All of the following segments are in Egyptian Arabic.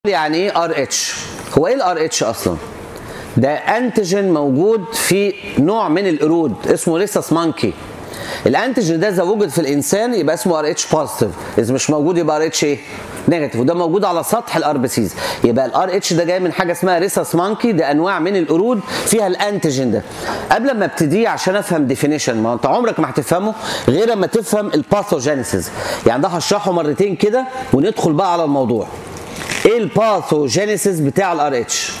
يعني ايه ار اتش هو ايه الار اتش اصلا ده انتيجين موجود في نوع من القرود اسمه ريسس مانكي الانتيجين ده اذا وجد في الانسان يبقى اسمه ار اتش بوزيتيف اذا مش موجود يبقى ار اتش ايه نيجاتيف وده موجود على سطح الار بي سيز يبقى الار اتش ده جاي من حاجه اسمها ريسس مانكي ده انواع من القرود فيها الانتيجين ده قبل ما ابتدي عشان افهم ديفينيشن ما انت عمرك ما هتفهمه غير لما تفهم الباثوجينيسيس يعني ده هشرحه مرتين كده وندخل بقى على الموضوع ايه الباثوجينيسيس بتاع الار اتش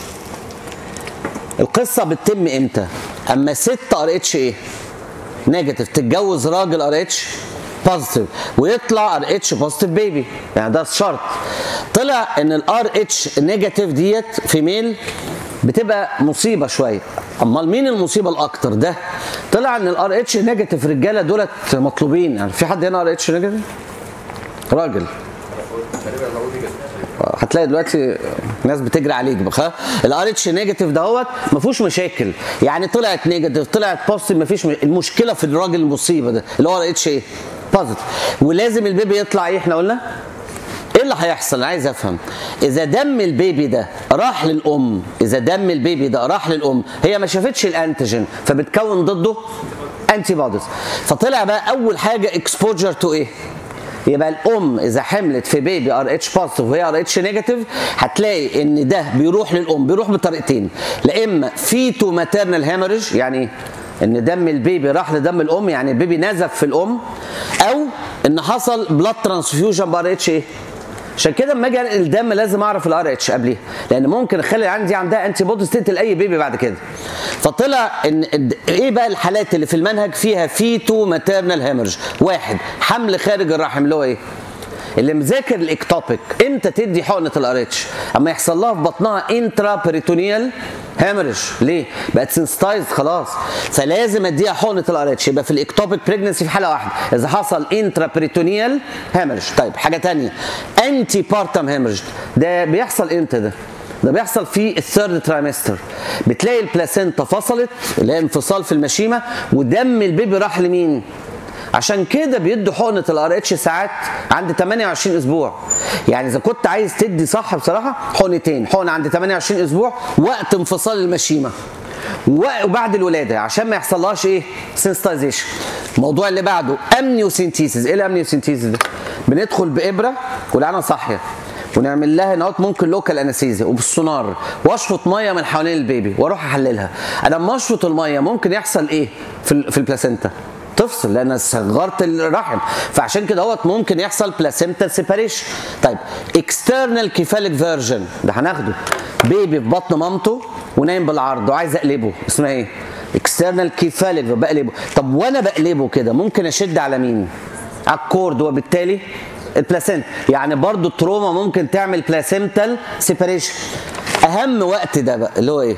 القصه بتتم امتى اما ست ار اتش ايه نيجاتيف تتجوز راجل ار اتش بوزيتيف ويطلع ار اتش بوزيتيف بيبي يعني ده الشرط طلع ان الار اتش نيجاتيف ديت في ميل بتبقى مصيبه شويه امال مين المصيبه الاكتر ده طلع ان الار اتش نيجاتيف رجاله دولت مطلوبين يعني في حد هنا ار اتش نيجاتيف راجل هتلاقي دلوقتي ناس بتجري عليك بقى الار اتش نيجاتيف دهوت ما فيهوش مشاكل يعني طلعت نيجاتيف طلعت بوزيتيف ما فيش م... المشكله في الراجل المصيبه ده اللي هو ار اتش ايه بوزيتيف ولازم البيبي يطلع ايه احنا قلنا ايه اللي هيحصل انا عايز افهم اذا دم البيبي ده راح للام اذا دم البيبي ده راح للام هي ما شافتش الانتيجين فبتكون ضده انتي بوديز فطلع بقى اول حاجه اكسبوجر تو ايه يبقى الام اذا حملت في بيبي ار اتش بوزيتيف وهي ار اتش نيجاتيف هتلاقي ان ده بيروح للام بيروح بطريقتين لا اما فيتو ماتيرنال هيموريج يعني ان دم البيبي راح لدم الام يعني البيبي نزف في الام او ان حصل بلاد ترانسفيوجن بار اتش ايه عشان كده لما اجي انقل الدم لازم اعرف الار اتش قبليها لان ممكن اخلي عندي عندها انتي بوديز تقتل اي بيبي بعد كده فطلع ان ايه بقى الحالات اللي في المنهج فيها فيتو ماتيرنال هيمرج واحد حمل خارج الرحم اللي هو ايه اللي مذاكر الاكتوبيك امتى تدي حقنه الار اتش اما يحصل لها في بطنها انترا بريتونيال هامرج ليه؟ بقت سنسيتايز خلاص فلازم اديها حقنه الار اتش يبقى في الاكتوبيك بريجنسي في حاله واحده اذا حصل انترا بريتونيال هامرج طيب حاجه ثانيه انتي بارتم هامرج ده بيحصل امتى ده؟ ده بيحصل في الثيرد ترايمستر بتلاقي البلاسينتا فصلت اللي هي انفصال في المشيمه ودم البيبي راح لمين؟ عشان كده بيدوا حقنه الار اتش ساعات عند 28 اسبوع يعني اذا كنت عايز تدي صح بصراحه حقنتين حقنه عند 28 اسبوع وقت انفصال المشيمه وبعد الولاده عشان ما يحصلهاش ايه سنسيتايزيشن الموضوع اللي بعده امنيوسينتيسيس ايه الامنيوسينتيسيس ده بندخل بابره والعينه صاحيه ونعمل لها نوت ممكن لوكال انستيزيا وبالسونار واشفط ميه من حوالين البيبي واروح احللها انا لما اشفط الميه ممكن يحصل ايه في في البلاسينتا تفصل لان صغرت الرحم فعشان كده اهوت ممكن يحصل بلاسينتا سيباريشن طيب اكسترنال كيفاليك فيرجن ده هناخده بيبي في بطن مامته ونايم بالعرض وعايز اقلبه اسمها ايه اكسترنال كيفاليك بقلبه طب وانا بقلبه كده ممكن اشد على مين على الكورد وبالتالي البلاسينتا يعني برضو التروما ممكن تعمل بلاسينتال سيباريشن اهم وقت ده بقى اللي هو ايه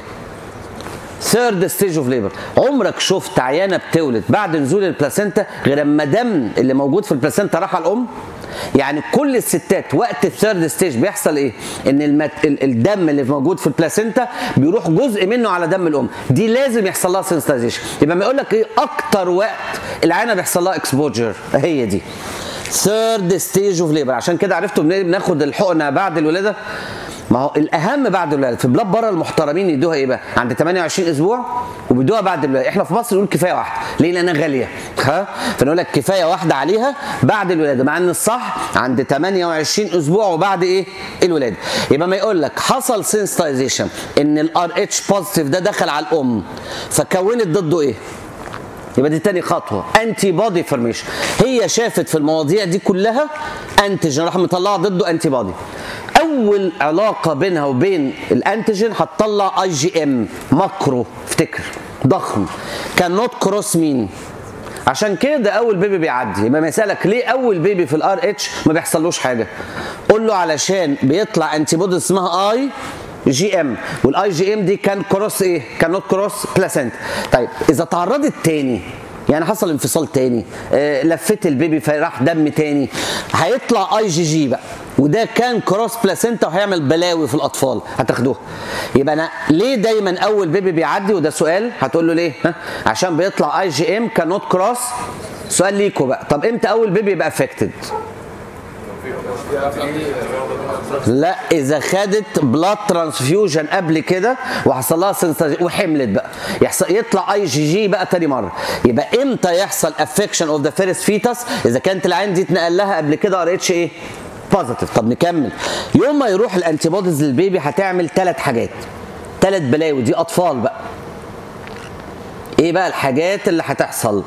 ثيرد ستيج اوف ليبر عمرك شفت عيانه بتولد بعد نزول البلاسينتا غير اما دم اللي موجود في البلاسينتا راح على الام يعني كل الستات وقت الثيرد ستيج بيحصل ايه ان المت... الدم اللي موجود في البلاسينتا بيروح جزء منه على دم الام دي لازم يحصل لها سنسيتايزيشن يبقى ما يقول لك ايه اكتر وقت العيانه بيحصل لها اكسبوجر هي دي ثيرد ستيج اوف ليبر عشان كده عرفتوا بناخد الحقنه بعد الولاده ما هو الاهم بعد الولاده في بلاد بره المحترمين يدوها ايه بقى عند 28 اسبوع وبيدوها بعد الولاده احنا في مصر نقول كفايه واحده ليه لانها غاليه ها فنقول لك كفايه واحده عليها بعد الولاده مع ان الصح عند 28 اسبوع وبعد ايه الولاده يبقى ما يقول لك حصل سنسيتايزيشن ان الار اتش بوزيتيف ده دخل على الام فكونت ضده ايه يبقى دي تاني خطوه انتي بودي فورميشن هي شافت في المواضيع دي كلها انتيجين راح مطلعه ضده انتي بودي اول علاقه بينها وبين الانتيجين هتطلع اي جي ام ماكرو افتكر ضخم كان نوت كروس مين عشان كده اول بيبي بيعدي يبقى ما يسالك ليه اول بيبي في الار اتش ما بيحصلوش حاجه قول له علشان بيطلع انتي بودي اسمها اي جي ام والاي جي ام دي كان كروس ايه كان نوت كروس بلاسنت طيب اذا تعرضت تاني يعني حصل انفصال تاني آه لفت البيبي فراح دم تاني هيطلع اي جي جي بقى وده كان كروس بلاسينتا وهيعمل بلاوي في الاطفال هتاخدوها يبقى انا ليه دايما اول بيبي بيعدي وده سؤال هتقول له ليه ها؟ عشان بيطلع اي جي ام كان نوت كروس سؤال ليكوا بقى طب امتى اول بيبي يبقى افكتد لا اذا خدت بلاد ترانسفيوجن قبل كده وحصل لها سنسيتايز- وحملت بقى يحصل يطلع اي جي جي بقى تاني مره يبقى امتى يحصل افكشن اوف ذا فيرست فيتس اذا كانت العين دي اتنقل لها قبل كده ار اتش ايه بوزيتيف طب نكمل يوم ما يروح الانتي بوديز للبيبي هتعمل ثلاث حاجات ثلاث بلاوي دي اطفال بقى ايه بقى الحاجات اللي هتحصل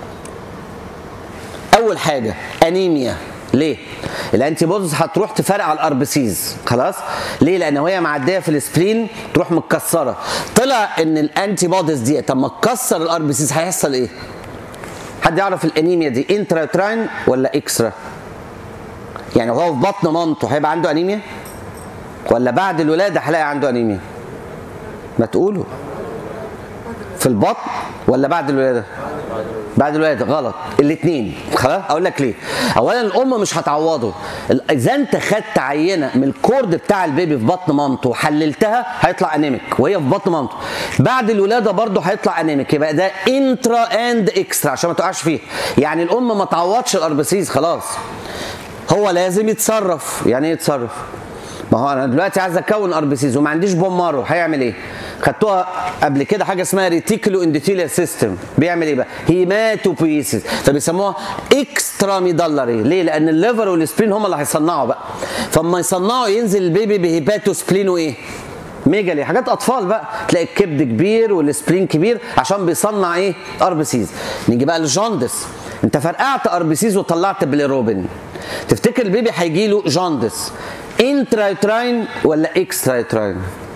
اول حاجه انيميا ليه الانتي بوديز هتروح تفرقع الاربسيز خلاص ليه لان وهي معديه في السبلين تروح متكسره طلع ان الانتي بوديز دي لما تكسر الاربسيز هيحصل ايه حد يعرف الانيميا دي انتراتراين ولا اكسترا يعني وهو في بطن مامته هيبقى عنده انيميا ولا بعد الولاده هلاقي عنده انيميا ما تقولوا في البطن ولا بعد الولاده بعد الولاده غلط الاثنين خلاص اقول لك ليه اولا الام مش هتعوضه ال- اذا انت خدت عينه من الكورد بتاع البيبي في بطن مامته وحللتها هيطلع انيميك وهي في بطن مامته بعد الولاده برضه هيطلع انيميك يبقى ده انترا اند اكسترا عشان ما تقعش فيه يعني الام ما تعوضش الاربسيز خلاص هو لازم يتصرف يعني ايه يتصرف ما هو انا دلوقتي عايز اكون اربسيز وما عنديش بومارو هيعمل ايه خدتوها قبل كده حاجه اسمها ريتيكولو اندوثيليال سيستم بيعمل ايه بقى هيماتوبيسيس فبيسموها اكسترا ميدلري ليه لان الليفر والسبلين هم اللي هيصنعوا بقى فاما يصنعوا ينزل البيبي بهيباتو سبلين وايه ميجالي حاجات اطفال بقى تلاقي الكبد كبير والسبلين كبير عشان بيصنع ايه اربسيز نيجي بقى للجاندس انت فرقعت اربسيز وطلعت بليروبين تفتكر البيبي هيجي له جاندس انترايتراين ولا اكسترايتراين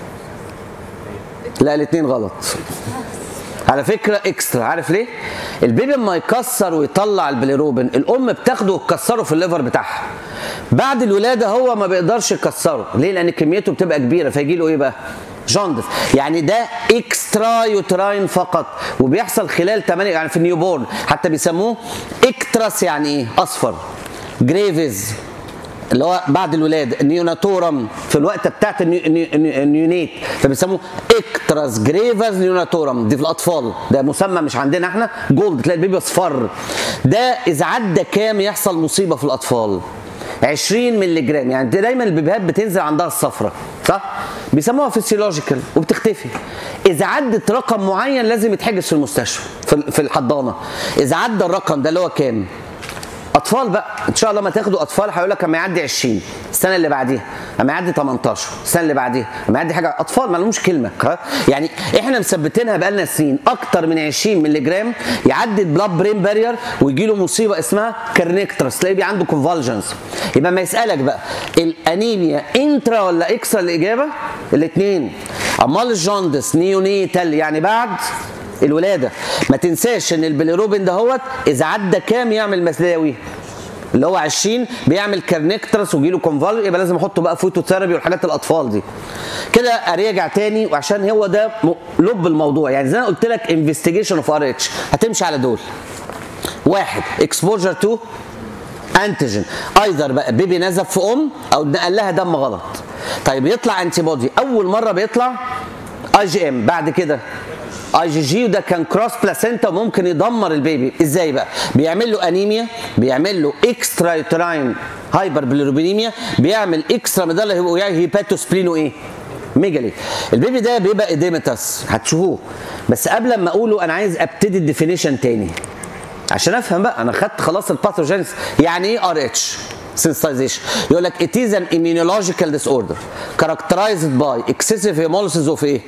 لا الاثنين غلط على فكره اكسترا عارف ليه البيبي لما يكسر ويطلع البليروبين الام بتاخده وتكسره في الليفر بتاعها بعد الولاده هو ما بيقدرش يكسره ليه لان كميته بتبقى كبيره فيجي له ايه بقى جاندس يعني ده اكسترا يوتراين فقط وبيحصل خلال 8 يعني في النيوبورن حتى بيسموه اكترس يعني ايه اصفر جريفز اللي هو بعد الولاده نيوناتورم في الوقت بتاعت النيو- النيو- النيو- النيونيت فبيسموه اكتراس جريفز نيوناتورم دي في الاطفال ده مسمى مش عندنا احنا جولد تلاقي البيبي اصفر ده اذا عدى كام يحصل مصيبه في الاطفال 20 مللي جرام يعني ده دايما البيبيهات بتنزل عندها الصفرة صح بيسموها فيسيولوجيكال وبتختفي اذا عدت رقم معين لازم يتحجز في المستشفى في في الحضانه اذا عدى الرقم ده اللي هو كام اطفال بقى ان شاء الله ما تاخدوا اطفال هيقول لك اما يعدي 20 السنه اللي بعديها اما يعدي 18 السنه اللي بعديها اما يعدي حاجه اطفال ما لهمش كلمه ها؟ يعني احنا مثبتينها بقالنا سنين اكتر من 20 مللي جرام يعدي البلاد برين بارير ويجي له مصيبه اسمها كرنيكترس تلاقيه بي عنده كونفالجنس يبقى ما يسالك بقى الانيميا انترا ولا اكسترا الاجابه الاثنين امال الجوندس نيونيتال يعني بعد الولاده ما تنساش ان البيليروبين دهوت اذا عدى كام يعمل مساوي اللي هو 20 بيعمل كارنكترس ويجي له كونفال يبقى لازم احطه بقى فوتوثيرابي والحاجات الاطفال دي كده ارجع تاني وعشان هو ده م- لب الموضوع يعني زي ما قلت لك انفستيجيشن اوف ار اتش هتمشي على دول واحد اكسبوجر تو انتيجين ايذر بقى بيبي نزف في ام او نقل لها دم غلط طيب يطلع انتي بودي اول مره بيطلع اي جي ام بعد كده اي جي جي وده كان كروس بلاسينتا وممكن يدمر البيبي ازاي بقى بيعمل له انيميا بيعمل له اكسترا يوتراين هايبر بليروبينيميا بيعمل اكسترا ميدالا هيباتوسبلينو ايه ميجالي البيبي ده بيبقى اديمتاس هتشوفوه بس قبل ما اقوله انا عايز ابتدي الديفينيشن تاني عشان افهم بقى انا خدت خلاص الباثوجينس يعني ايه ار اتش sensitization يقول لك it is an immunological disorder characterized by excessive hemolysis of ايه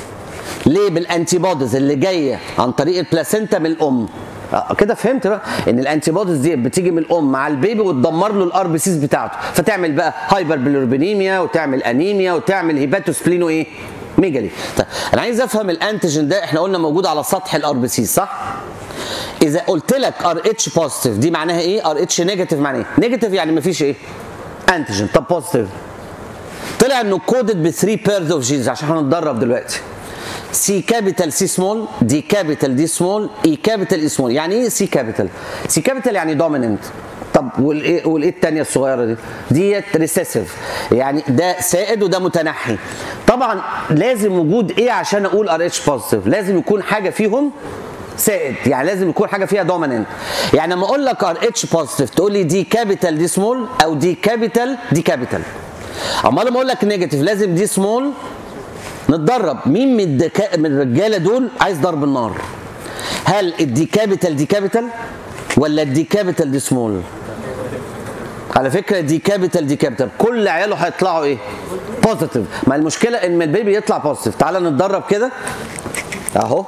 ليه بالانتي بوديز اللي جايه عن طريق البلاسينتا من الام آه، كده فهمت بقى ان الانتي بوديز دي بتيجي من الام مع البيبي وتدمر له الار بي سيز بتاعته فتعمل بقى هايبر بلوربينيميا وتعمل انيميا وتعمل هيباتوسبلينو ايه ميجالي طيب انا عايز افهم الانتيجين ده احنا قلنا موجود على سطح الار بي سيز صح اذا قلت لك ار اتش بوزيتيف دي معناها ايه ار اتش نيجاتيف معناها ايه نيجاتيف يعني مفيش ايه انتيجين طب بوزيتيف طلع انه كودد ب 3 بيرز اوف جينز عشان هنتدرب دلوقتي سي كابيتال سي سمول دي كابيتال دي سمول اي كابيتال اي سمول يعني ايه سي كابيتال سي كابيتال يعني دوميننت طب والايه والايه الثانيه الصغيره دي ديت ريسيسيف يعني ده سائد وده متنحي طبعا لازم وجود ايه عشان اقول ار اتش بوزيتيف لازم يكون حاجه فيهم سائد يعني لازم يكون حاجه فيها دوميننت يعني لما اقول لك ار اتش بوزيتيف تقول لي دي كابيتال دي سمول او دي كابيتال دي كابيتال اما لما اقول لك نيجاتيف لازم دي سمول نتدرب مين من الدكا... من الرجاله دول عايز ضرب النار هل الدي كابيتال دي كابيتال ولا الدي كابيتال دي سمول على فكره دي كابيتال دي كابيتال كل عياله هيطلعوا ايه بوزيتيف ما المشكله ان البيبي يطلع بوزيتيف تعالى نتدرب كده اهو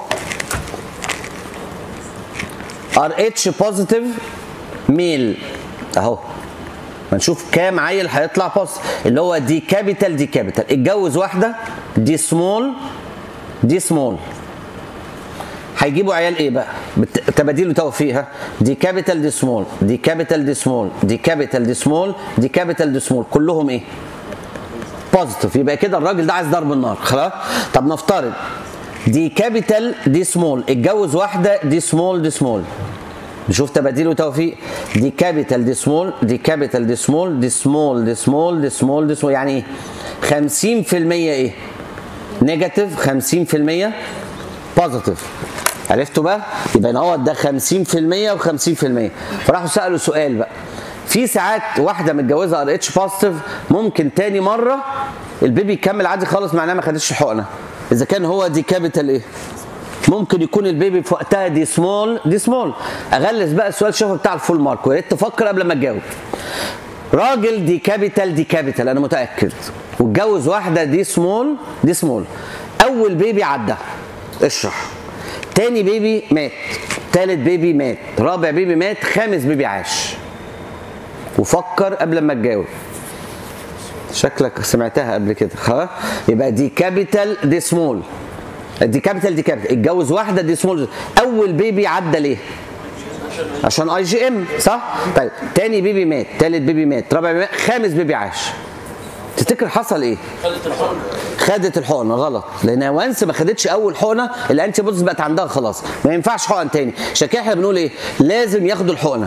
ار اتش بوزيتيف ميل اهو هنشوف كام عيل هيطلع بوزيتيف اللي هو دي كابيتال دي كابيتال اتجوز واحده دي سمول دي سمول هيجيبوا عيال ايه بقى؟ بت- تباديل وتوفيق دي كابيتال دي سمول دي كابيتال دي سمول دي كابيتال دي سمول دي كابيتال دي سمول كلهم ايه؟ بوزيتيف يبقى كده الراجل ده عايز ضرب النار خلاص؟ طب نفترض دي كابيتال دي سمول اتجوز واحده دي سمول دي سمول نشوف تباديل وتوفيق دي كابيتال دي سمول دي كابيتال دي سمول دي سمول دي سمول دي سمول دي سمول يعني ايه 50% ايه نيجاتيف 50% بوزيتيف عرفتوا بقى يبقى هو ده 50% و50% فراحوا سالوا سؤال بقى في ساعات واحده متجوزه ار اتش بوزيتيف ممكن تاني مره البيبي يكمل عادي خالص معناه ما خدتش الحقنه اذا كان هو دي كابيتال ايه ممكن يكون البيبي في وقتها دي سمول دي سمول اغلس بقى السؤال شوفه بتاع الفول مارك ويا ريت تفكر قبل ما تجاوب راجل دي كابيتال دي كابيتال انا متاكد واتجوز واحده دي سمول دي سمول اول بيبي عدى اشرح تاني بيبي مات تالت بيبي مات رابع بيبي مات خامس بيبي عاش وفكر قبل ما تجاوب شكلك سمعتها قبل كده خلاص يبقى دي كابيتال دي سمول دي كابيتال دي كابيتال اتجوز واحده دي سمول اول بيبي عدى ليه عشان اي جي ام صح طيب تاني بيبي مات تالت بيبي مات رابع بيبي مات خامس بيبي عاش تفتكر حصل ايه خدت الحقنه غلط لانها وانس ما خدتش اول حقنه الانتي بوديز بقت عندها خلاص ما ينفعش حقن تاني عشان كده احنا بنقول ايه لازم ياخدوا الحقنه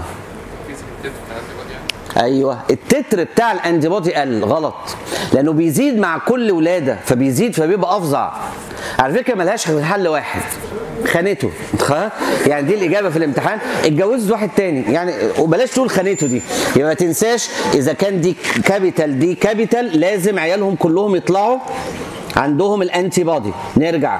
ايوه التتر بتاع الانتي بودي قل غلط لانه بيزيد مع كل ولاده فبيزيد فبيبقى افظع على فكره ملهاش غير حل واحد خانته خلاص؟ يعني دي الاجابه في الامتحان اتجوزت واحد تاني يعني وبلاش تقول خانته دي يبقى ما تنساش اذا كان دي كابيتال دي كابيتال لازم عيالهم كلهم يطلعوا عندهم الانتي بودي نرجع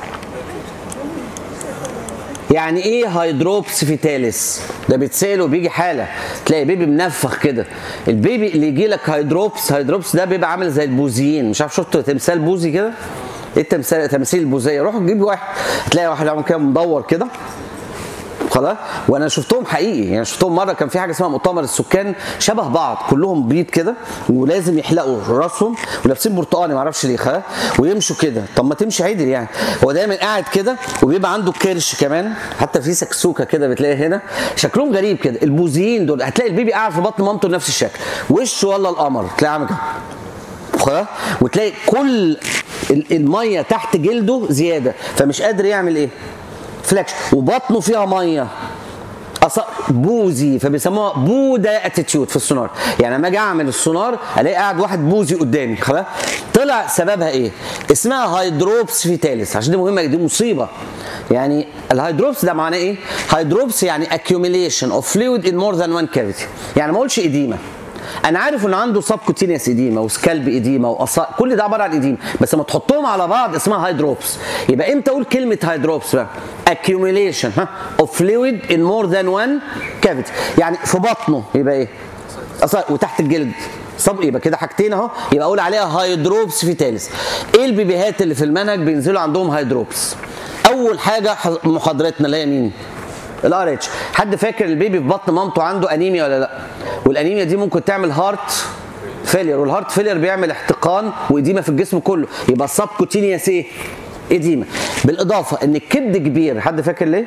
يعني ايه هيدروبس فيتاليس ده بيتسال وبيجي حاله تلاقي بيبي منفخ كده البيبي اللي يجي لك هيدروبس هيدروبس ده بيبقى عامل زي البوزيين مش عارف شفتوا تمثال بوزي كده ايه التمثال تمثيل البوزيه روحوا جيب واحد تلاقي واحد عامل كده مدور كده خلاص وانا شفتهم حقيقي يعني شفتهم مره كان في حاجه اسمها مؤتمر السكان شبه بعض كلهم بيض كده ولازم يحلقوا راسهم ولابسين برتقاني ما اعرفش ليه خلاص ويمشوا كده طب ما تمشي عدل يعني هو دايما قاعد كده وبيبقى عنده كرش كمان حتى في سكسوكه كده بتلاقي هنا شكلهم غريب كده البوزيين دول هتلاقي البيبي قاعد في بطن مامته نفس الشكل وشه ولا القمر تلاقي عامل كده خلاص وتلاقي كل ال- الميه تحت جلده زياده فمش قادر يعمل ايه فلاكش وبطنه فيها ميه أص... بوزي فبيسموها بودا اتيتيود في السونار يعني لما اجي اعمل السونار الاقي قاعد واحد بوزي قدامي خلاص طلع سببها ايه اسمها هيدروبس فيتاليس عشان دي مهمه دي مصيبه يعني الهيدروبس ده معناه ايه هيدروبس يعني accumulation of fluid in more than one cavity يعني ما اقولش اديمه انا عارف انه عنده سب كوتينيوس اديما وسكالب اديما وأصا... كل ده عباره عن اديما بس لما تحطهم على بعض اسمها هيدروبس يبقى امتى اقول كلمه هيدروبس بقى accumulation ها of fluid in more than one cavity يعني في بطنه يبقى ايه أصلا وتحت الجلد صب يبقى كده حاجتين اهو يبقى اقول عليها هيدروبس فيتاليس ايه البيبيهات اللي في المنهج بينزلوا عندهم هيدروبس اول حاجه حظ- محاضرتنا اللي هي مين الار اتش حد فاكر البيبي في بطن مامته عنده انيميا ولا لا والانيميا دي ممكن تعمل هارت فيلير والهارت فيلير بيعمل احتقان واديمه في الجسم كله يبقى السب كوتينيوس ايه اديمه بالاضافه ان الكبد كبير حد فاكر ليه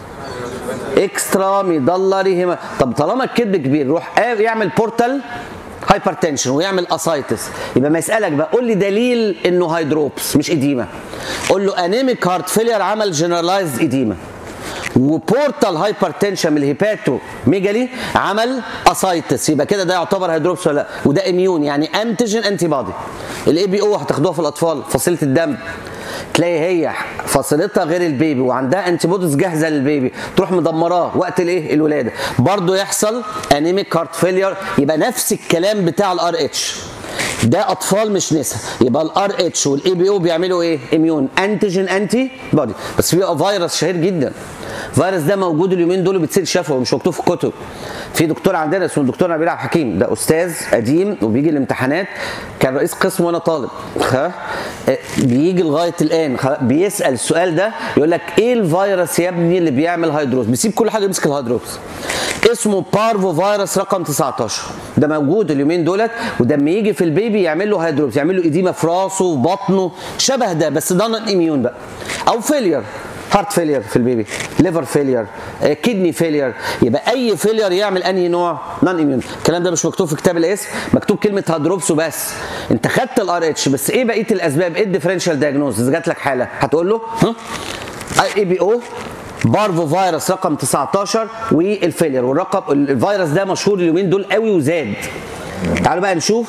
اكسترا ميدلري هيما طب طالما الكبد كبير روح قا- يعمل بورتال هايبرتنشن ويعمل اسايتس يبقى ما يسالك بقى قول لي دليل انه هيدروبس مش اديمه قول له انيميك هارت فيلير عمل جنرالايزد اديمه وبورتال هايبرتنشن من الهيباتو ميجالي عمل اسايتس يبقى كده ده يعتبر هيدروبس ولا لا وده اميون يعني انتيجين انتي بادي الاي بي او هتاخدوها في الاطفال فصيله الدم تلاقي هي فصيلتها غير البيبي وعندها انتي بوديز جاهزه للبيبي تروح مدمراه وقت الايه الولاده برضه يحصل انيميك هارت فيلير يبقى نفس الكلام بتاع الار اتش ده اطفال مش نساء يبقى الار اتش والاي بي او بيعملوا ايه اميون انتيجين انتي بودي بس في فيروس شهير جدا الفيروس ده موجود اليومين دول بتصير شفوي مش مكتوب في الكتب في دكتور عندنا اسمه الدكتور نبيل عبد الحكيم ده استاذ قديم وبيجي الامتحانات كان رئيس قسم وانا طالب خ بيجي لغايه الان خ بيسال السؤال ده يقول لك ايه الفيروس يا ابني اللي بيعمل هيدروز بيسيب كل حاجه يمسك الهيدروز اسمه بارفو فيروس رقم 19 ده موجود اليومين دولت وده لما يجي في البيبي يعمل له هيدروز يعمل له اديمه في راسه وفي بطنه شبه ده بس ده نون اميون بقى او فيلير هارت فيلير في البيبي ليفر فيلير كدني فيلير يبقى اي فيلير يعمل انهي نوع نون اميون الكلام ده مش مكتوب في كتاب الاسم مكتوب كلمه هادروبس وبس انت خدت الار اتش بس ايه بقيه الاسباب ايه الديفرنشال دايجنوز جات لك حاله هتقول له ها اي بي او بارفو فيروس رقم 19 والفيلير والرقم الفيروس ده مشهور اليومين دول قوي وزاد تعالوا بقى نشوف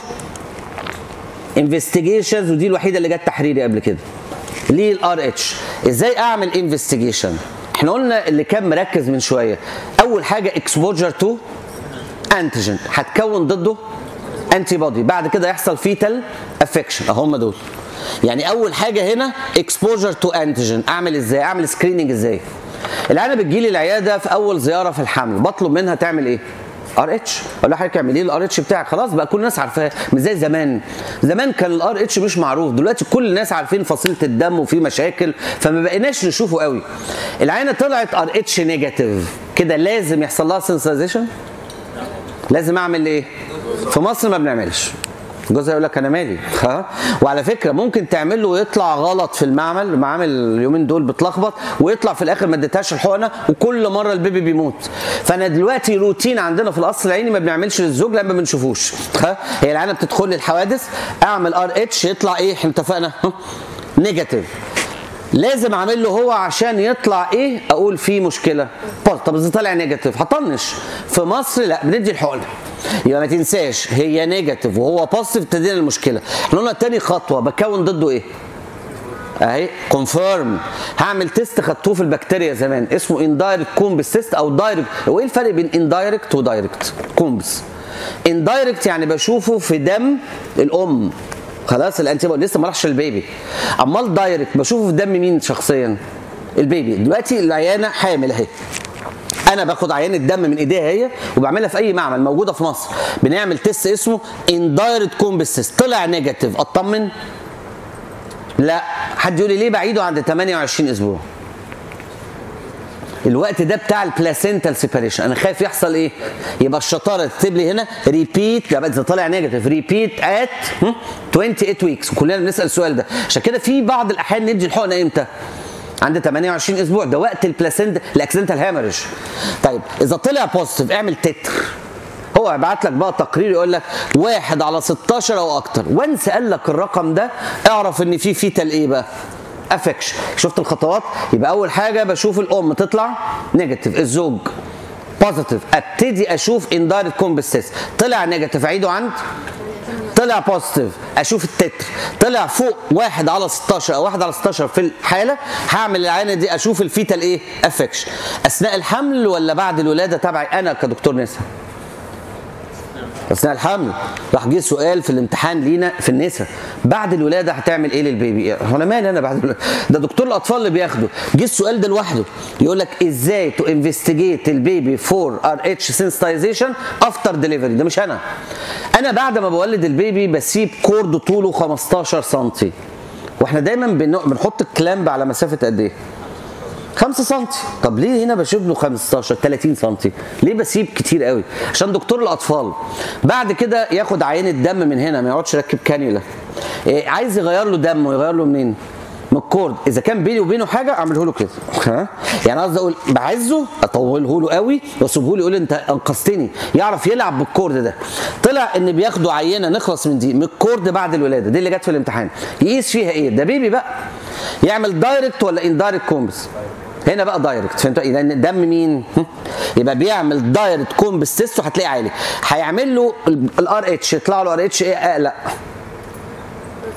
انفستيجيشنز ودي الوحيده اللي جت تحريري قبل كده ليه الار اتش ازاي اعمل انفستيجيشن احنا قلنا اللي كان مركز من شويه اول حاجه اكسبوجر تو انتيجين هتكون ضده انتي بودي بعد كده يحصل فيتال افكشن اهم دول يعني اول حاجه هنا اكسبوجر تو انتيجين اعمل ازاي اعمل سكريننج ازاي العيانه بتجيلي العياده في اول زياره في الحمل بطلب منها تعمل ايه ار اتش اقول لها حضرتك اعملي لي الار اتش بتاعك خلاص بقى كل الناس عارفاه مش زي زمان زمان كان الار اتش مش معروف دلوقتي كل الناس عارفين فصيله الدم وفي مشاكل فما بقيناش نشوفه قوي العينه طلعت ار اتش نيجاتيف كده لازم يحصل لها سنسيزيشن لازم اعمل ايه في مصر ما بنعملش جوزها يقول لك انا مالي ها وعلى فكره ممكن تعمل له ويطلع غلط في المعمل المعامل اليومين دول بتلخبط ويطلع في الاخر ما اديتهاش الحقنه وكل مره البيبي بيموت فانا دلوقتي روتين عندنا في القصر العيني ما بنعملش للزوج لما ما بنشوفوش ها هي العينه بتدخل لي الحوادث اعمل ار اتش يطلع ايه احنا اتفقنا نيجاتيف لازم اعمل له هو عشان يطلع ايه اقول فيه مشكله طب اذا طلع نيجاتيف هطنش في مصر لا بندي الحقنه يبقى ما تنساش هي نيجاتيف وهو بوزيتيف ابتدينا المشكله احنا قلنا تاني خطوه بكون ضده ايه اهي كونفيرم هعمل تيست خدتوه في البكتيريا زمان اسمه اندايركت كومبس تيست او دايركت هو ايه الفرق بين اندايركت ودايركت كومبس اندايركت يعني بشوفه في دم الام خلاص الانتي لسه ما راحش البيبي امال دايركت بشوفه في دم مين شخصيا البيبي دلوقتي العيانه حامل اهي انا باخد عينه دم من ايديها هي وبعملها في اي معمل موجوده في مصر بنعمل تيست اسمه اندايركت كومبس تيست طلع نيجاتيف اطمن لا حد يقول لي ليه بعيده عند 28 اسبوع الوقت ده بتاع البلاسينتال سيباريشن انا خايف يحصل ايه يبقى الشطاره تكتب لي هنا ريبيت لا اذا طالع نيجاتيف ريبيت ات 28 ويكس وكلنا بنسال السؤال ده عشان كده في بعض الاحيان ندي الحقنه امتى عند 28 اسبوع ده وقت البلاسينتا الاكسيدنتال هامرج طيب اذا طلع بوزيتيف اعمل تتر هو هيبعت لك بقى تقرير يقول لك واحد على 16 او اكتر وانس قال لك الرقم ده اعرف ان في فيتال ايه بقى افكشن شفت الخطوات يبقى اول حاجه بشوف الام تطلع نيجاتيف الزوج بوزيتيف ابتدي اشوف اندايركت كومبستيس طلع نيجاتيف اعيده عند طلع بوزيتيف اشوف التتر طلع فوق واحد على 16 او واحد على 16 في الحاله هعمل العينه دي اشوف الفيتال ايه افكشن اثناء الحمل ولا بعد الولاده تبعي انا كدكتور نسا اثناء الحمل راح جه سؤال في الامتحان لينا في النساء بعد الولاده هتعمل ايه للبيبي هو انا مالي انا بعد الولاده ده دكتور الاطفال اللي بياخده جه السؤال ده لوحده يقول لك ازاي تو انفستيجيت البيبي فور ار اتش سنسيتايزيشن افتر ديليفري ده مش انا انا بعد ما بولد البيبي بسيب كورد طوله 15 سم واحنا دايما بنحط الكلامب على مسافه قد ايه 5 سم طب ليه هنا بشوف له 15 30 سم ليه بسيب كتير قوي عشان دكتور الاطفال بعد كده ياخد عينه دم من هنا ما يقعدش يركب كانيولا إيه عايز يغير له دم ويغير له منين من الكورد اذا كان بيني وبينه حاجه اعمله له كده ها يعني قصدي اقول بعزه اطوله له قوي واسيبه له يقول انت انقذتني يعرف يلعب بالكورد ده طلع ان بياخدوا عينه نخلص من دي من الكورد بعد الولاده دي اللي جت في الامتحان يقيس فيها ايه ده بيبي بقى يعمل دايركت ولا اندايركت كومبس هنا بقى دايركت فهمتوا لان دم مين يبقى بيعمل دايركت كومبس تيست وهتلاقيه عالي هيعمل له الار اتش يطلع له ار اتش ايه اقلق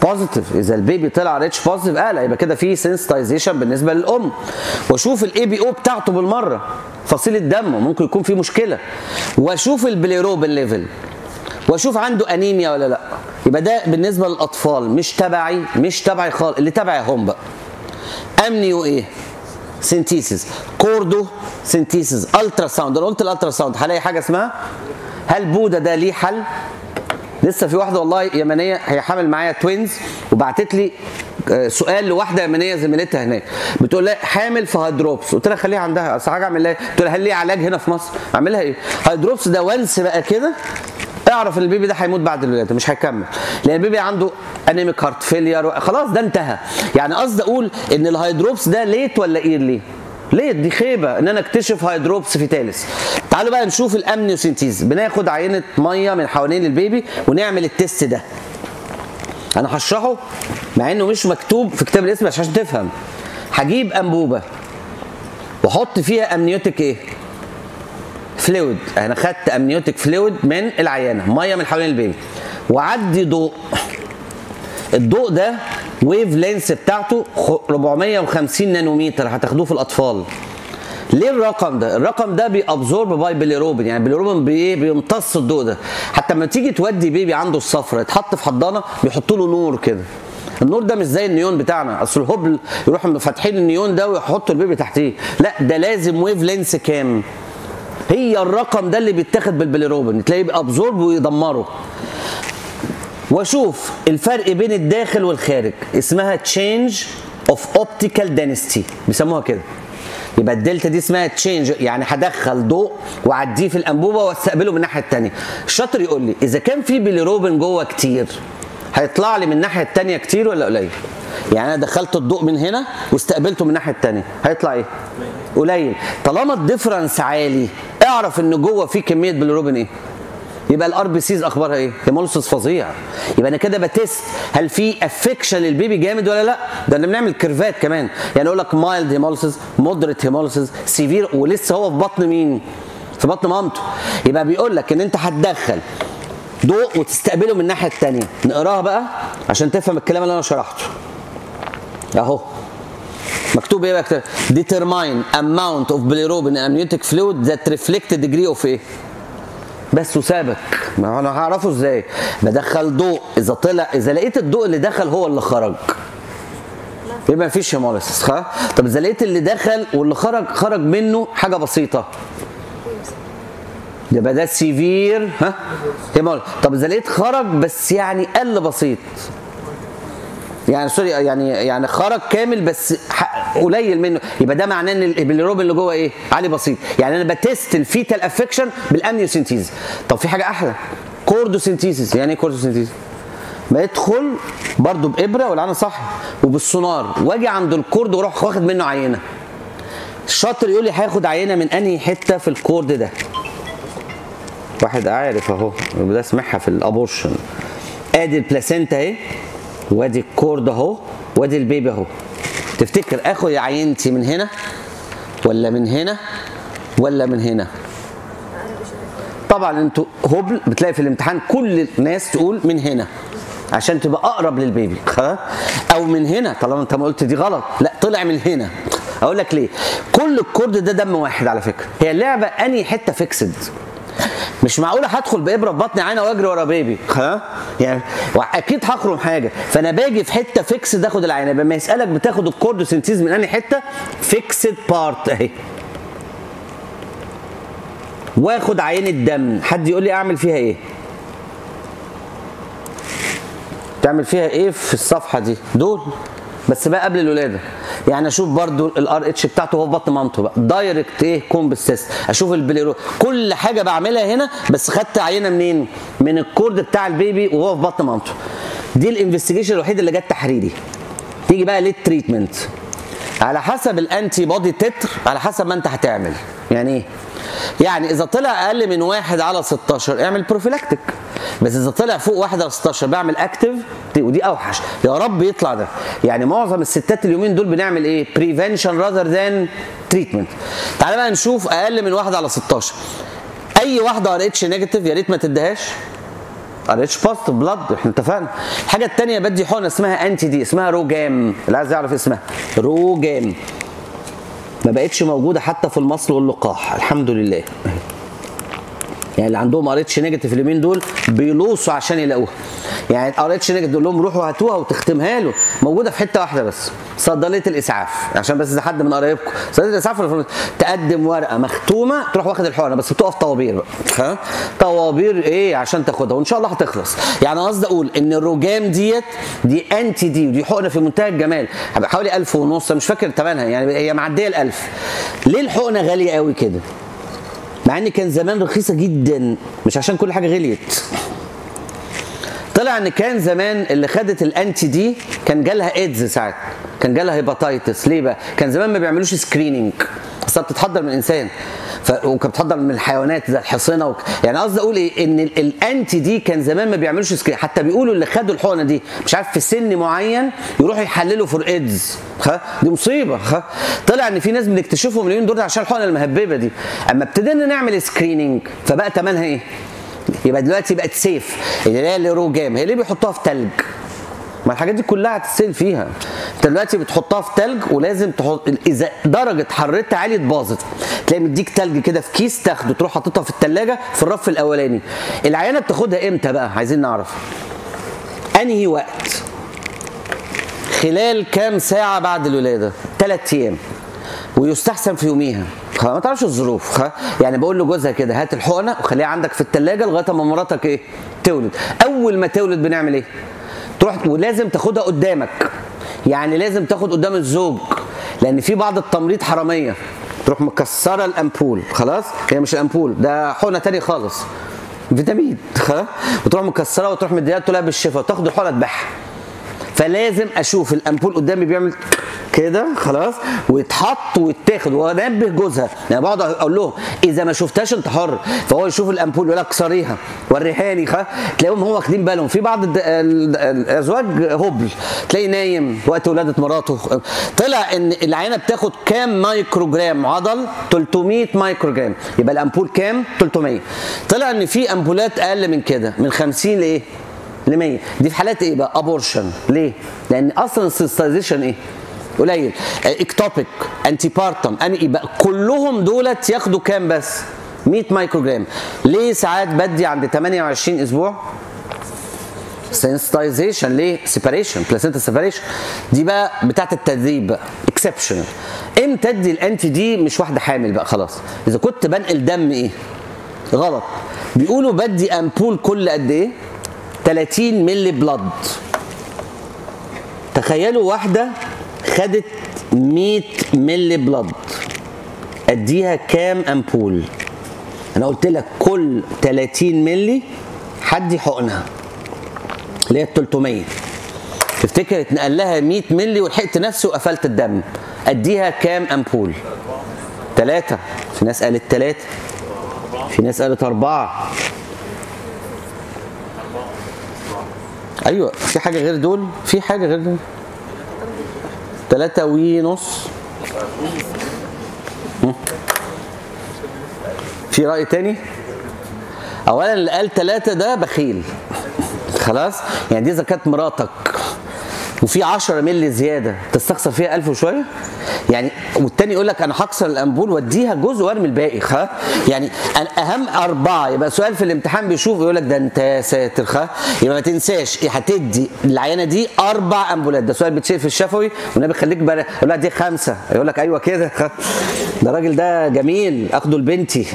بوزيتيف اذا البيبي طلع ريتش بوزيتيف قلق يبقى كده في سنسيتايزيشن بالنسبه للام واشوف الاي بي او بتاعته بالمره فصيله دمه ممكن يكون في مشكله واشوف البليروبين ليفل واشوف عنده انيميا ولا لا يبقى ده بالنسبه للاطفال مش تبعي مش تبعي خالص اللي تبعي هم بقى امنيو ايه سنتيسيس كوردو سنتيسيس الترا ساوند انا قلت الالترا ساوند هلاقي حاجه اسمها هل بودا ده ليه حل لسه في واحده والله يمنيه هي حامل معايا توينز وبعتت لي آه، سؤال لواحده يمنيه زميلتها هناك بتقول لها حامل في هيدروبس قلت لها خليها عندها اصل حاجه اعمل لها إيه؟ قلت لها هل ليه علاج هنا في مصر اعملها ايه هيدروبس ده وانس بقى كده اعرف ان البيبي ده هيموت بعد الولاده مش هيكمل لان البيبي عنده انيميك هارت فيلير خلاص ده انتهى يعني قصدي اقول ان الهيدروبس ده ليت ولا ايرلي ليه دي خيبه ان انا اكتشف هيدروبس في تالس تعالوا بقى نشوف الامنيوسينتيز بناخد عينه ميه من حوالين البيبي ونعمل التست ده انا هشرحه مع انه مش مكتوب في كتاب الاسم عشان تفهم هجيب انبوبه واحط فيها امنيوتيك ايه فلويد انا خدت امنيوتيك فلويد من العيانه ميه من حوالين البيبي وعدي ضوء الضوء ده ويف لينس بتاعته خ- 450 نانومتر هتاخدوه في الاطفال ليه الرقم ده؟ الرقم ده بيابزورب باي بيليروبين يعني بيليروبين بايه؟ بيمتص الضوء ده حتى لما تيجي تودي بيبي عنده الصفرة يتحط في حضانه بيحطوا له نور كده النور ده مش زي النيون بتاعنا اصل الهبل يروحوا فاتحين النيون ده ويحطوا البيبي تحتيه لا ده لازم ويف لينس كام هي الرقم ده اللي بيتاخد بالبيليروبين تلاقيه بيابزورب ويدمره واشوف الفرق بين الداخل والخارج اسمها تشينج اوف اوبتيكال دينستي بيسموها كده يبقى الدلتا دي اسمها تشينج يعني هدخل ضوء واعديه في الانبوبه واستقبله من الناحيه الثانيه الشاطر يقول لي اذا كان في بيليروبين جوه كتير هيطلع لي من الناحيه الثانيه كتير ولا قليل يعني انا دخلت الضوء من هنا واستقبلته من الناحيه الثانيه هيطلع ايه قليل طالما الديفرنس عالي اعرف ان جوه في كميه بيليروبين ايه يبقى الار بي سيز اخبارها ايه؟ هيموليسيس فظيع يبقى انا كده بتست هل في افكشن للبيبي جامد ولا لا؟ ده انا بنعمل كيرفات كمان يعني اقول لك مايلد هيموليسيس مودريت هيموليسيس سيفير ولسه هو في بطن مين؟ في بطن مامته يبقى بيقول لك ان انت هتدخل ضوء وتستقبله من الناحيه الثانيه نقراها بقى عشان تفهم الكلام اللي انا شرحته اهو مكتوب ايه بقى كده؟ determine amount of bilirubin in amniotic fluid that reflect the degree of ايه؟ بس وسابك ما هو انا هعرفه ازاي بدخل ضوء اذا طلع اذا لقيت الضوء اللي دخل هو اللي خرج يبقى مفيش هيموليسيس خلاص طب اذا لقيت اللي دخل واللي خرج خرج منه حاجه بسيطه يبقى ده سيفير ها هيمول طب اذا لقيت خرج بس يعني قل بسيط يعني سوري يعني يعني خرج كامل بس ح- قليل منه يبقى ده معناه ان البيليروبين اللي جوه ايه؟ عالي بسيط يعني انا بتست الفيتال افكشن بالامنيوسينتيز طب في حاجه احلى كوردوسينتيزيس يعني ايه كوردوسينتيزيس؟ بدخل برضو بابره ولا انا صح وبالسونار واجي عند الكورد واروح واخد منه عينه الشاطر يقول لي هياخد عينه من انهي حته في الكورد ده واحد عارف اهو ده سمعها في الابورشن ادي البلاسينتا اهي وادي الكورد اهو وادي البيبي اهو تفتكر اخد عينتي من هنا ولا من هنا ولا من هنا طبعا انتوا هبل بتلاقي في الامتحان كل الناس تقول من هنا عشان تبقى اقرب للبيبي خلاص او من هنا طالما انت ما قلت دي غلط لا طلع من هنا اقول لك ليه كل الكورد ده دم واحد على فكره هي اللعبه انهي حته فيكسد مش معقوله هدخل بابره في بطني عينه واجري ورا بيبي ها يعني اكيد هخرم حاجه فانا باجي في حته فيكسد اخد العينه لما يسالك بتاخد الكوردوسينتيز من انهي حته فيكسد بارت اهي واخد عينه دم حد يقول لي اعمل فيها ايه تعمل فيها ايه في الصفحه دي دول بس بقى قبل الولاده يعني اشوف برضو الار اتش بتاعته هو في بطن مامته بقى دايركت ايه كومبسيس اشوف البليرو كل حاجه بعملها هنا بس خدت عينه منين من الكورد بتاع البيبي وهو في بطن مامته دي الانفستيجيشن الوحيده اللي جت تحريري تيجي بقى للتريتمنت على حسب الانتي بودي تتر على حسب ما انت هتعمل يعني ايه يعني اذا طلع اقل من واحد على 16 اعمل بروفيلاكتيك بس اذا طلع فوق واحد على 16 بعمل اكتف ودي اوحش يا رب يطلع ده يعني معظم الستات اليومين دول بنعمل ايه بريفنشن راذر ذان تريتمنت تعالى بقى نشوف اقل من واحد على 16 اي واحده ار اتش نيجاتيف يا ريت ما تديهاش ار اتش بوزيتيف بلاد احنا اتفقنا الحاجه الثانيه بدي حقنه اسمها انتي دي اسمها روجام اللي عايز يعرف اسمها روجام ما بقتش موجوده حتى في المصل واللقاح الحمد لله يعني اللي عندهم ار اتش نيجاتيف اليومين دول بيلوصوا عشان يلاقوها يعني ار اتش نيجاتيف تقول لهم روحوا هاتوها وتختمها له موجوده في حته واحده بس صيدليه الاسعاف عشان بس اذا حد من قرايبكم صيدليه الاسعاف ولا في- تقدم ورقه مختومه تروح واخد الحقنه بس بتقف طوابير بقى ها طوابير ايه عشان تاخدها وان شاء الله هتخلص يعني قصدي اقول ان الروجام ديت دي انتي دي ودي حقنه في منتهى الجمال هبقى حوالي 1000 ونص مش فاكر ثمنها يعني هي معديه ال 1000 ليه الحقنه غاليه قوي كده مع ان كان زمان رخيصه جدا مش عشان كل حاجه غليت طلع ان كان زمان اللي خدت الانتي دي كان جالها ايدز ساعات كان جالها هيباتايتس ليه بقى كان زمان ما بيعملوش سكريننج اصلا بتتحضر من الانسان ف... وكانت بتتحضر من الحيوانات زي الحصينه وك... يعني قصدي اقول ايه ان ال- الانتي دي كان زمان ما بيعملوش سكرين حتى بيقولوا اللي خدوا الحقنه دي مش عارف في سن معين يروحوا يحللوا فور ايدز خ دي مصيبه خ طلع ان في ناس بنكتشفهم اليومين دول عشان الحقنه المهببه دي اما ابتدينا نعمل سكريننج فبقى ثمنها ايه يبقى دلوقتي بقت سيف اللي هي الروجام هي ليه بيحطوها في تلج ما الحاجات دي كلها هتتسال فيها انت دلوقتي بتحطها في تلج ولازم تحط اذا درجه حرارتها عاليه باظت تلاقي مديك تلج كده في كيس تاخده تروح حاططها في الثلاجه في الرف الاولاني العيانه بتاخدها امتى بقى عايزين نعرف انهي وقت خلال كام ساعه بعد الولاده ثلاث ايام ويستحسن في يوميها خ- ما تعرفش الظروف خ... يعني بقول لجوزها كده هات الحقنه وخليها عندك في الثلاجه لغايه ما مراتك ايه تولد اول ما تولد بنعمل ايه تروح ولازم تاخدها قدامك يعني لازم تاخد قدام الزوج لان في بعض التمريض حراميه تروح مكسره الامبول خلاص هي مش الامبول ده حقنه تاني خالص فيتامين خلاص وتروح مكسرها وتروح مديها تقول لها بالشفا وتاخد الحقنه تبيعها فلازم اشوف الامبول قدامي بيعمل كده خلاص ويتحط ويتاخد وانبه جوزها يعني بقعد اقول لهم اذا ما شفتهاش انت حر فهو يشوف الامبول يقول لك كسريها وريهاني خ تلاقيهم هم واخدين بالهم في بعض الد- ال- الازواج هبل تلاقي نايم وقت ولاده مراته طلع ان العينه بتاخد كام مايكرو جرام عضل 300 مايكرو جرام يبقى الامبول كام 300 طلع ان في امبولات اقل من كده من 50 لايه ل 100 دي في حالات ايه بقى ابورشن ليه لان اصلا السنسيتايزيشن ايه قليل اكتوبيك انتي بارتم اني يبقى كلهم دولت ياخدوا كام بس 100 مايكرو جرام ليه ساعات بدي عند 28 اسبوع سنسيتايزيشن ليه سيباريشن بلاسينتا سيباريشن دي بقى بتاعت التدريب بقى اكسبشنال امتى ادي الانتي دي مش واحده حامل بقى خلاص اذا كنت بنقل دم ايه غلط بيقولوا بدي امبول كل قد ايه 30 ملي بلاد تخيلوا واحده خدت 100 ملي بلاد اديها كام امبول انا قلت لك كل 30 ملي حدي حقنها اللي هي ال 300 تفتكر اتنقل لها 100 ملي ولحقت نفسي وقفلت الدم اديها كام امبول ثلاثة في ناس قالت ثلاثة في ناس قالت أربعة أيوة في حاجة غير دول في حاجة غير دول ثلاثة ونص هم؟ في رأي تاني أولا اللي قال ثلاثة ده بخيل خلاص يعني دي إذا كانت مراتك وفي 10 مللي زياده تستخسر فيها 1000 وشويه يعني والتاني يقول لك انا هكسر الامبول واديها جزء وارمي الباقي خ يعني أنا اهم اربعه يبقى سؤال في الامتحان بيشوف يقول لك ده انت يا ساتر خ يبقى ما تنساش إيه هتدي العيانه دي اربع امبولات ده سؤال بيتشيل في الشفوي والنبي خليك بقى يقول لك دي خمسه يقول لك ايوه كده خ ده الراجل ده جميل اخده لبنتي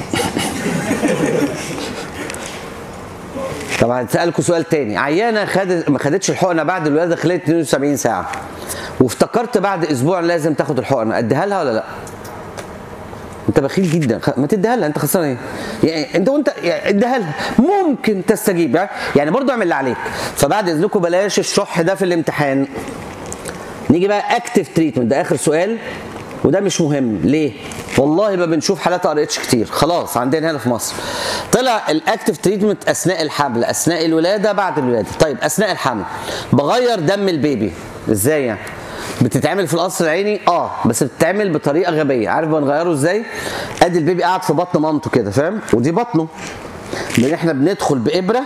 طب هسألكوا سؤال تاني عيانة خدت ما خدتش الحقنة بعد الولادة خلال 72 ساعة وافتكرت بعد أسبوع لازم تاخد الحقنة أديها لها ولا لأ؟ أنت بخيل جدا خ- ما تديها لها أنت خسران إيه؟ يعني أنت وأنت يعني اديها لها ممكن تستجيب يعني, يعني برضه اعمل اللي عليك فبعد إذنكم بلاش الشح ده في الامتحان نيجي بقى اكتف تريتمنت ده اخر سؤال وده مش مهم ليه والله ما بنشوف حالات ار اتش كتير خلاص عندنا هنا في مصر طلع الاكتف تريتمنت اثناء الحمل اثناء الولاده بعد الولاده طيب اثناء الحمل بغير دم البيبي ازاي يعني بتتعمل في القصر العيني اه بس بتتعمل بطريقه غبيه عارف بنغيره ازاي ادي البيبي قاعد في بطن مامته كده فاهم ودي بطنه ان احنا بندخل بابره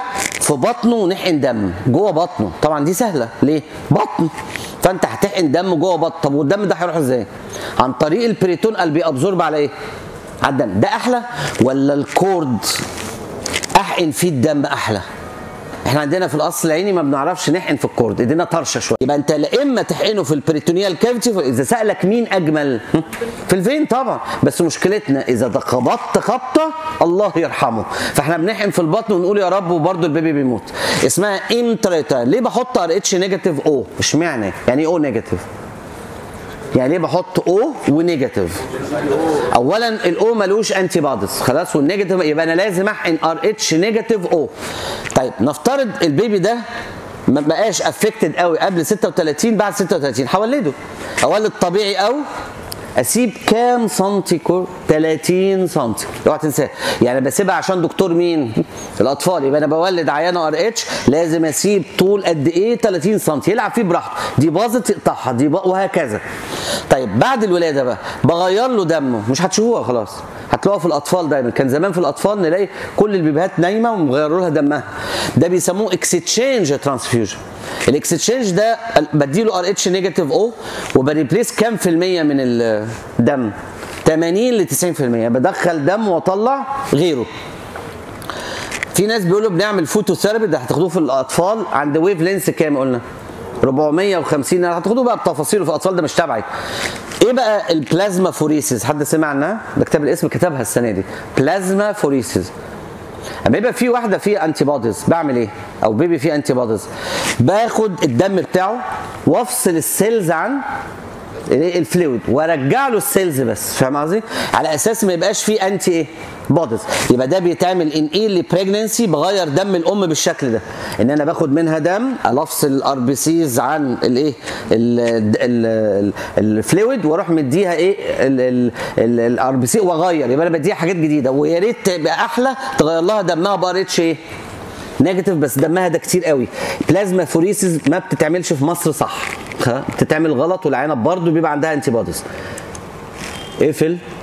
في بطنه ونحقن دم جوه بطنه طبعا دي سهله ليه بطن فانت هتحقن دم جوه بطن طب والدم ده هيروح ازاي عن طريق البريتون قال بيابزورب على ايه على الدم ده احلى ولا الكورد احقن فيه الدم احلى احنا عندنا في الاصل العيني ما بنعرفش نحقن في الكورد ايدينا طرشه شويه يبقى انت لا اما تحقنه في البريتونيال كافيتي اذا سالك مين اجمل في الفين طبعا بس مشكلتنا اذا ده خبطت خبطه الله يرحمه فاحنا بنحقن في البطن ونقول يا رب وبرده البيبي بيموت اسمها امتريتا ليه بحط ار اتش نيجاتيف او اشمعنى يعني ايه او نيجاتيف يعني ليه بحط او ونيجاتيف اولا الاو ملوش انتي بوديز خلاص والنيجاتيف يبقى انا لازم احقن ار اتش نيجاتيف او طيب نفترض البيبي ده ما بقاش افكتد قوي قبل 36 بعد 36 هولده اولد طبيعي او اسيب كام سنتي كور 30 سنتي اوعى تنساه يعني بسيبها عشان دكتور مين الاطفال يبقى انا بولد عيانه ار اتش لازم اسيب طول قد ايه 30 سنتي يلعب فيه براحته دي باظت يقطعها دي بق... وهكذا طيب بعد الولاده بقى بغير له دمه مش هتشوفوها خلاص هتلاقوها في الاطفال دايما كان زمان في الاطفال نلاقي كل البيبيهات نايمه ومغيروا لها دمها ده بيسموه اكستشينج ترانسفيوجن الاكستشينج ده بديله ار اتش نيجاتيف او وبريبليس كام في الميه من الدم 80 ل 90% بدخل دم واطلع غيره في ناس بيقولوا بنعمل فوتو ثيرابي ده هتاخدوه في الاطفال عند ويف لينس كام قلنا 450 هتاخدوه بقى بتفاصيله في الاطفال ده مش تبعي ايه بقى البلازما فوريسيس حد سمع عنها ده كتاب الاسم كتبها السنه دي بلازما فوريسيس اما يبقى في واحده فيها انتي بوديز بعمل ايه او بيبي فيه انتي بوديز باخد الدم بتاعه وافصل السيلز عن الفلويد وارجع له السيلز بس فاهم قصدي على اساس ما يبقاش فيه انتي ايه بوديز يبقى ده بيتعمل ان ايه لبريجننسي بغير دم الام بالشكل ده ان انا باخد منها دم افصل الار بي سيز عن الايه الفلويد واروح مديها ايه الار بي سي واغير يبقى انا بديها حاجات جديده ويا ريت تبقى احلى تغير لها دمها بار اتش ايه نيجاتيف بس دمها ده كتير قوي بلازما فوريسيس ما بتتعملش في مصر صح بتتعمل غلط والعينه برضه بيبقى عندها انتي بوديز اقفل